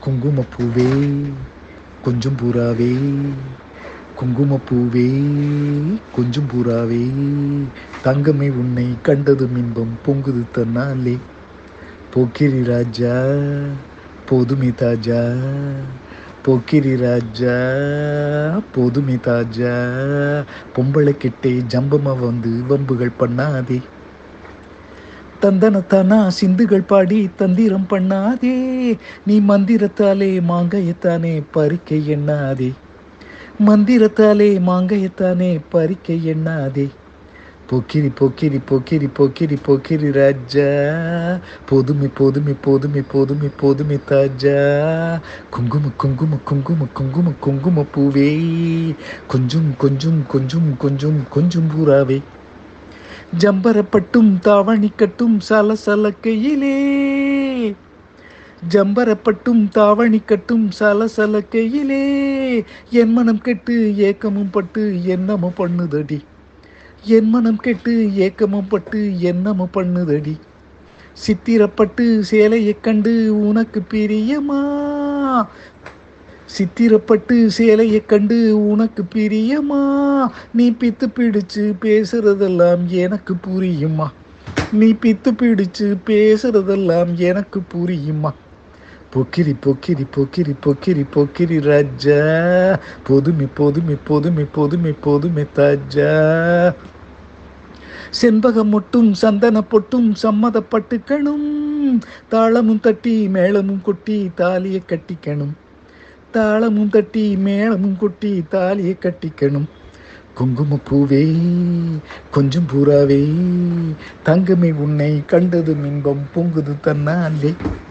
குங்குமப்பூவே கொஞ்சம் பூராவே குங்குமப்பூவே கொஞ்சம் பூராவே தங்கமே உன்னை கண்டதும் இன்பம் பொங்குது தன்னாலே போக்கிரி ராஜா போதுமே தாஜா போக்கிரி ராஜா போதுமே தாஜா பொம்பளை கிட்டே ஜம்பமா வந்து வம்புகள் பண்ணாதே தந்தனத்தானா சிந்துகள் பாடி தந்திரம் பண்ணாதே நீ மந்திரத்தாலே மாங்கையத்தானே பறிக்க எண்ணாதே மந்திரத்தாலே மாங்கையத்தானே பறிக்க எண்ணாதே பொக்கிரி பொக்கிரி பொக்கிரி பொக்கிரி பொக்கிரி ராஜா போதுமை போதுமை போதுமை போதுமை போதுமை தாஜா குங்கும குங்கும குங்கும குங்கும குங்கும பூவே கொஞ்சம் கொஞ்சம் கொஞ்சம் கொஞ்சம் கொஞ்சம் பூராவே ஜம்பரப்பட்டும் தாவணிக்கட்டும் சலசலக்கையிலே ஜம்பரப்பட்டும் தாவணிக்கட்டும் சலசலக்கையிலே என் மனம் கெட்டு ஏக்கமும் பட்டு என்னமும் பண்ணுதடி என் மனம் கெட்டு ஏக்கமும் பட்டு என்னமும் பண்ணுதடி சித்திரப்பட்டு சேலையைக் கண்டு உனக்கு பிரியமா சித்திரப்பட்டு சேலையைக் கண்டு உனக்கு பிரியமா நீ பித்து பிடிச்சு பேசுறதெல்லாம் எனக்கு புரியுமா நீ பித்து பிடிச்சு பேசுறதெல்லாம் எனக்கு புரியுமா பொக்கிரி பொக்கிரி பொக்கிரி பொக்கிரி பொக்கிரி ராஜா பொதுமை பொதுமை பொதுமை பொதுமை பொதுமை தாஜா செண்பகம் மொட்டும் சந்தன பொட்டும் சம்மதப்பட்டுக்கணும் தாளமும் தட்டி மேளமும் கொட்டி தாலியை கட்டிக்கணும் தாளமும் தட்டி மேளமும் கொட்டி தாலியை கட்டிக்கணும் குங்குமப்பூவே கொஞ்சம் பூராவே தங்கமே உன்னை கண்டது இன்பம் பொங்குது தன்னாலே